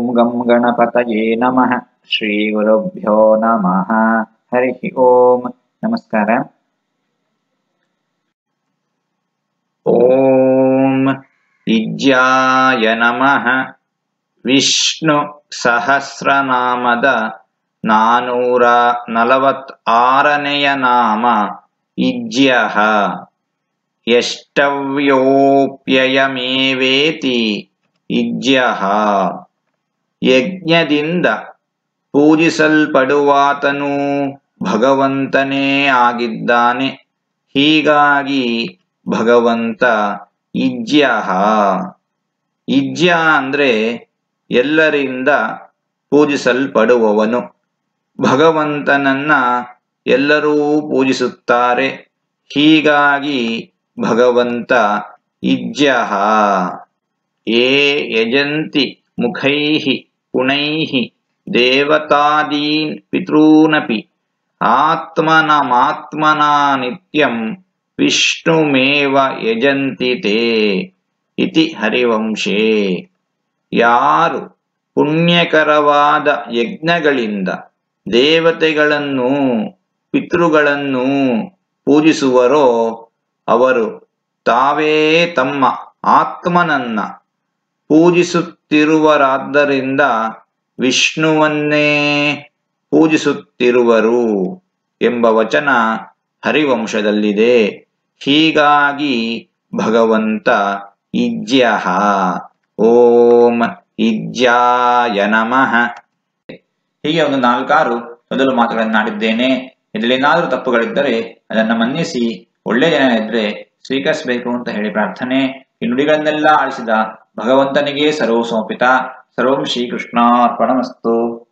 ಗಂ ಗಣಪತಯೇ ನಮಃ ಶ್ರೀ ಗುರುಭ್ಯೋ ನಮಃ ಹರಿ ಓಂ ನಮಸ್ಕಾರ ಓಂ ಇಜ್ಯಾಯ ನಮಃ ವಿಷ್ಣು ಸಹಸ್ರನಾಮದ ನಾನೂರ ನಲವತ್ತಾರನೆಯ ನಾಮ ಇಜ್ಯಃ ಎಷ್ಟವ್ಯೋಪ್ಯಯಮೇವೇತಿ ಇಜ್ಯಃ ಯಜ್ಞದಿಂದ ಪೂಜಿಸಲ್ಪಡುವಾತನೂ ಭಗವಂತನೇ ಆಗಿದ್ದಾನೆ ಹೀಗಾಗಿ ಭಗವಂತ ಇಜ್ಯಃ ಇಜ್ಯ ಅಂದ್ರೆ ಎಲ್ಲರಿಂದ ಪೂಜಿಸಲ್ಪಡುವವನು ಭಗವಂತನನ್ನ ಎಲ್ಲರೂ ಪೂಜಿಸುತ್ತಾರೆ ಹೀಗಾಗಿ ಭಗವಂತ ಇಜ್ಯಃ ಯೇ ಯಜಂತಿ ಮುಖೈಃ ಗುಣೈಃ ದೇವತಾದೀನ್ ಪಿತॄನಪಿ ಆತ್ಮನಮಾತ್ಮನಾ ನಿತ್ಯಂ ವಿಷ್ಣುಮೇವ ಯಜಂತಿ ತೇ ಇತಿ ಹರಿವಂಶೇ ಯಾರು ಪುಣ್ಯಕರವಾದ ಯಜ್ಞಗಳಿಂದ ದೇವತೆಗಳನ್ನು ಪಿತೃಗಳನ್ನು ಪೂಜಿಸುವರೋ ಅವರು ತಾವೇ ತಮ್ಮ ಆತ್ಮನನ್ನ ಪೂಜಿಸುತ್ತಿರುವರಾದ್ದರಿಂದ ವಿಷ್ಣುವನ್ನೇ ಪೂಜಿಸುತ್ತಿರುವರು ಎಂಬ ವಚನ ಹರಿವಂಶದಲ್ಲಿದೆ ಹೀಗಾಗಿ ಭಗವಂತ ಇಜ್ಯಃ ಓಂ ಇಜ್ಯಾಯ ನಮಃ ಹೀಗೆ ಒಂದು ನಾಲ್ಕಾರು ಮೊದಲು ಮಾತುಗಳನ್ನಾಡಿದ್ದೇನೆ ಇದರಲ್ಲೇನಾದರೂ ತಪ್ಪುಗಳಿದ್ದರೆ ಅದನ್ನು ಮನ್ನಿಸಿ ಒಳ್ಳೆ ಜನ ಇದ್ರೆ ಸ್ವೀಕರಿಸಬೇಕು ಅಂತ ಹೇಳಿ ಪ್ರಾರ್ಥನೆ ಈ ನುಡಿಗಳನ್ನೆಲ್ಲ ಆಳಿಸಿದ ಭಗವಂತನಿಗೆ ಸರ್ವ ಸಮರ್ಪಿತ ಸರ್ವಂ ಶ್ರೀಕೃಷ್ಣಾರ್ಪಣಮಸ್ತು